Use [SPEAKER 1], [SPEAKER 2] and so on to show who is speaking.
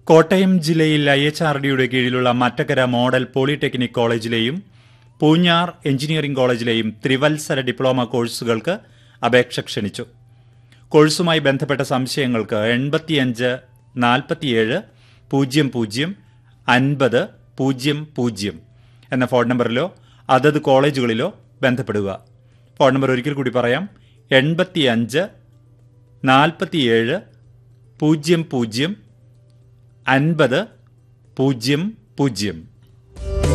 [SPEAKER 1] കോട്ടയം ജില്ലയിൽ I H R ഡിയുടെ കീഴിലുള്ള മറ്റക്കര മോഡൽ പോളിടെക്നിക് കോളേജിലെയും പൂഞ്ഞാർ എഞ്ചിനീയറിംഗ് കോളേജിലെയും ത്രിവത്സര ഡിപ്ലോമ കോഴ്സുകൾക്ക് അപേക്ഷ ക്ഷണിച്ചു കോഴ്സുമായി ബന്ധപ്പെട്ട സംശയങ്ങൾക്ക് എൺപത്തിയഞ്ച് നാൽപ്പത്തിയേഴ് പൂജ്യം പൂജ്യം അൻപത് പൂജ്യം പൂജ്യം എന്ന ഫോൺ നമ്പറിലോ അതത് കോളേജുകളിലോ ബന്ധപ്പെടുക ഫോൺ നമ്പർ ഒരിക്കൽ കൂടി പറയാം എൺപത്തിയഞ്ച് നാൽപ്പത്തിയേഴ് പൂജ്യം പൂജ്യം അൻപത് പൂജ്യം പൂജ്യം